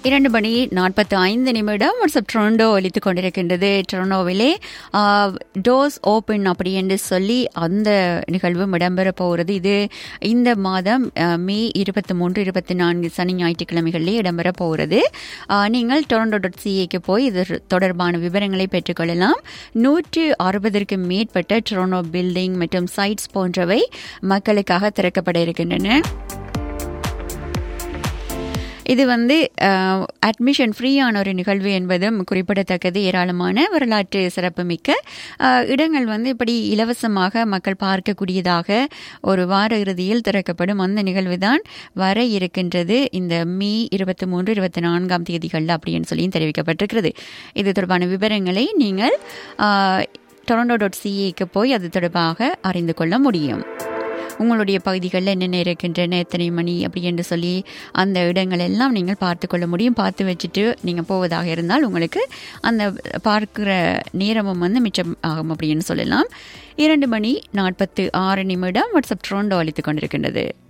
இரண்டு மணி நாற்பத்தி ஐந்து நிமிடம் வாட்ஸ்அப் டொரண்டோ ஒலித்து கொண்டிருக்கின்றது டொரண்டோவிலே டோஸ் ஓப்பன் அப்படி என்று சொல்லி அந்த நிகழ்வும் இடம்பெற போகிறது இது இந்த மாதம் அஹ், மே இருபத்தி மூன்று இருபத்தி நான்கு சனி ஞாயிற்றுக்கிழமைகளிலே இடம்பெற போகிறது அஹ், நீங்கள் டொரண்டோ டாட் சிஏக்கு போய் இது தொடர்பான விவரங்களை பெற்றுக்கொள்ளலாம் நூற்று அறுபதற்கு மேற்பட்ட டொரண்டோ பில்டிங் மற்றும் சைட்ஸ் போன்றவை மக்களுக்காக திறக்கப்பட இருக்கின்றன இது வந்து அட்மிஷன் ஃப்ரீயான ஒரு நிகழ்வு என்பதும் குறிப்பிடத்தக்கது ஏராளமான வரலாற்று சிறப்புமிக்க அஹ், இடங்கள் வந்து இப்படி இலவசமாக மக்கள் பார்க்கக்கூடியதாக ஒரு வார இறுதியில் திறக்கப்படும் அந்த நிகழ்வு தான் வர இருக்கின்றது இந்த மே இருபத்தி மூன்று இருபத்தி நான்காம் தேதிகள் அப்படின்னு சொல்லி தெரிவிக்கப்பட்டிருக்கிறது இது தொடர்பான விவரங்களை நீங்கள் டொரண்டோ டாட் சிஏக்கு போய் அது தொடர்பாக அறிந்து கொள்ள முடியும் உங்களுடைய பகுதிகளில் என்னென்ன இருக்கின்றன எத்தனை மணி அப்படி என்று சொல்லி அந்த இடங்கள் எல்லாம் நீங்கள் பார்த்து கொள்ள முடியும் பார்த்து வச்சுட்டு நீங்கள் போவதாக இருந்தால் உங்களுக்கு அந்த பார்க்கிற நேரமும் வந்து மிச்சம் ஆகும் அப்படின்னு சொல்லலாம் இரண்டு மணி நாற்பத்து ஆறு நிமிடம் வாட்ஸ்அப் ட்ரோண்டோ அளித்துக் கொண்டிருக்கின்றது